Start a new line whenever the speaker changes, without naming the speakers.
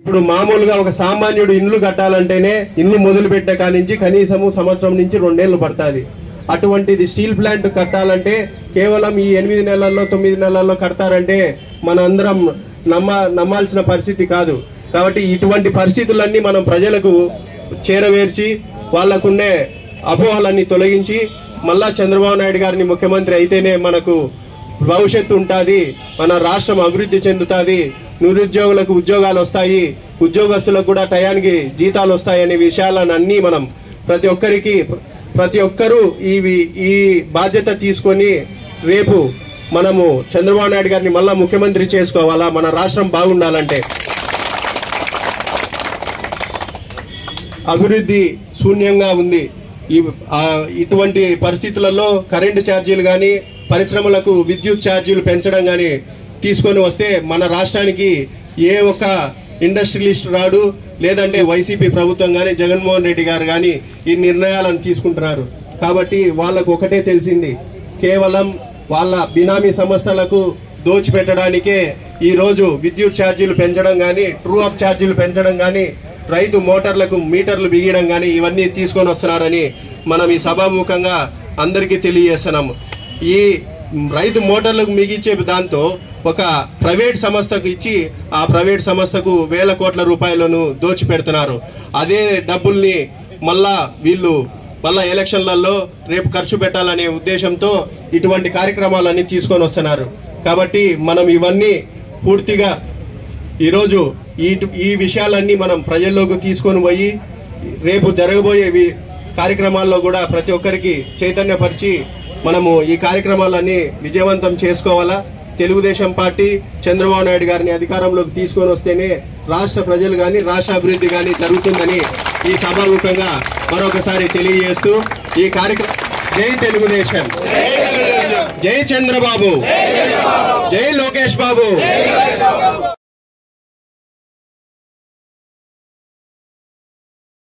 ఇప్పుడు మామూలుగా ఒక సామాన్యుడు ఇండ్లు కట్టాలంటేనే ఇల్లు మొదలు పెట్టే కాడి నుంచి కనీసము సంవత్సరం నుంచి రెండేళ్లు పడుతుంది అటువంటిది స్టీల్ ప్లాంట్ కట్టాలంటే కేవలం ఈ ఎనిమిది నెలల్లో తొమ్మిది నెలల్లో కడతారంటే మన అందరం నమ్మ నమ్మాల్సిన పరిస్థితి కాదు కాబట్టి ఇటువంటి పరిస్థితులన్నీ మనం ప్రజలకు చేరవేర్చి వాళ్ళకుండే అపోహలన్నీ తొలగించి మళ్ళా చంద్రబాబు నాయుడు గారిని ముఖ్యమంత్రి అయితేనే మనకు భవిష్యత్తు ఉంటుంది మన రాష్ట్రం అభివృద్ధి చెందుతుంది నిరుద్యోగులకు ఉద్యోగాలు వస్తాయి ఉద్యోగస్తులకు కూడా టయానికి జీతాలు వస్తాయి అనే విషయాలను అన్ని మనం ప్రతి ఒక్కరికి ప్రతి ఒక్కరూ ఈ ఈ బాధ్యత తీసుకొని రేపు మనము చంద్రబాబు నాయుడు గారిని మళ్ళా ముఖ్యమంత్రి చేసుకోవాలా మన రాష్ట్రం బాగుండాలంటే అభివృద్ధి శూన్యంగా ఉంది ఈ ఆ, ఇటువంటి పరిస్థితులలో కరెంటు ఛార్జీలు కానీ పరిశ్రమలకు విద్యుత్ ఛార్జీలు పెంచడం కానీ తీసుకొని వస్తే మన రాష్ట్రానికి ఏ ఒక్క ఇండస్ట్రియలిస్ట్ రాడు లేదంటే వైసీపీ ప్రభుత్వం కానీ జగన్మోహన్ రెడ్డి గారు కానీ ఈ నిర్ణయాలను తీసుకుంటున్నారు కాబట్టి వాళ్ళకు ఒకటే తెలిసింది కేవలం వాళ్ళ బినామీ సంస్థలకు దోచిపెట్టడానికే ఈ రోజు విద్యుత్ ఛార్జీలు పెంచడం కానీ ట్రూ అప్ ఛార్జీలు పెంచడం కానీ రైతు మోటార్లకు మీటర్లు బిగియడం కానీ ఇవన్నీ తీసుకొని వస్తున్నారని మనం ఈ సభాముఖంగా అందరికీ తెలియజేస్తున్నాము ఈ రైతు మోటార్లకు మిగిచ్చే దాంతో ఒక ప్రైవేట్ సంస్థకు ఇచ్చి ఆ ప్రైవేట్ సంస్థకు వేల కోట్ల రూపాయలను దోచిపెడుతున్నారు అదే డబ్బుల్ని మళ్ళా వీళ్ళు మళ్ళా ఎలక్షన్లలో రేపు ఖర్చు పెట్టాలనే ఉద్దేశంతో ఇటువంటి కార్యక్రమాలన్నీ తీసుకొని వస్తున్నారు కాబట్టి మనం ఇవన్నీ పూర్తిగా ఈరోజు ఈ ఈ విషయాలన్నీ మనం ప్రజల్లోకి తీసుకొని పోయి రేపు జరగబోయే వి- కార్యక్రమాల్లో కూడా ప్రతి ఒక్కరికి చైతన్యపరిచి మనము ఈ కార్యక్రమాలన్నీ విజయవంతం చేసుకోవాలా తెలుగుదేశం పార్టీ చంద్రబాబు నాయుడు గారిని అధికారంలోకి తీసుకొని వస్తేనే రాష్ట్ర ప్రజలు కానీ రాష్ట్ర అభివృద్ధి కానీ జరుగుతుందని ఈ సభాముఖంగా మరొకసారి తెలియజేస్తూ ఈ కార్యక్రమం జై తెలుగుదేశం జై చంద్రబాబు జై లోకేష్ బాబు